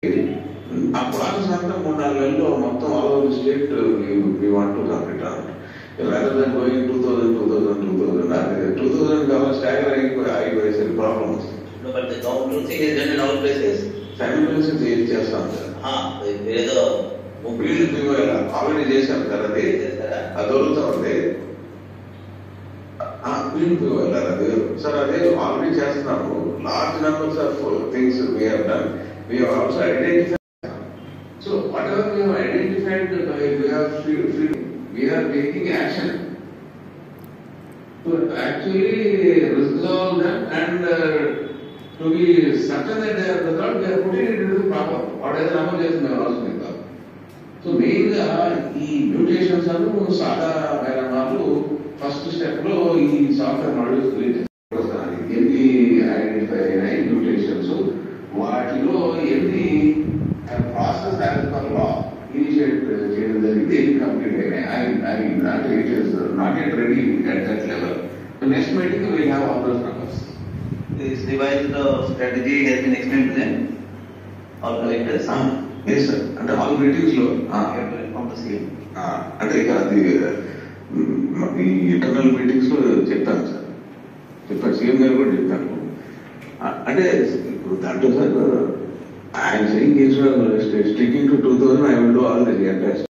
ఆ ప్రాసెస్ అంతా మూడు నాలుగు నెలల్లో మొత్తం all over state we want to complete rather than going two thousand two thousand two thousand అది టూ థౌసండ్ కావాలి స్టాగర్ అయిపోయి అయిపోయేసరికి ప్రాబ్లం వస్తుంది No, but the government thing is done in all places. Families ఏం చేస్తాం sir Ah, ఏదో వీళ్ళు మేము ఆల్రెడీ చేశాం సార్ అది చేస్తారా? అది దొరుకుతా ఉంది వీళ్ళు వెళ్ళారు అది సార్ అదే ఆల్రెడీ చేస్తున్నాము large numbers of things we have done we have also identify so whatever we have identified we have we are taking action to actually resolve them and uh, to be certain that they are resolved, they are putting it into the proper, whatever number చేస్తున్న అవసరం ఇంకా so main గా ఈ mutations అను సాదా వేరణాలు first step లో ఈ software modules వస్తాయి ఎన్ని ఐడెంటిఫై అయినాయి మ్యూటేషన్స్ వాటిలో ఎన్ని process as per law initiate చేయడం జరిగింది ఎన్ని కంప్లీట్ అయినాయి I I not it is not yet ready at that level next meeting will have all those numbers This revised uh, strategy has been explained to them. All collectors. Yes sir అంటే all meetings లో ఆ, You have to inform the CM. ఆ, అంటే ఇక అది మ్, ఈ internal meetings లో చెప్పాను సార్ చెప్పాను సీఎం గారు కూడా చెప్పాను ఆ, అంటే ఇప్పుడు దాంట్లో సార్ ఆయన saying sticking to two thousand I will do all the entire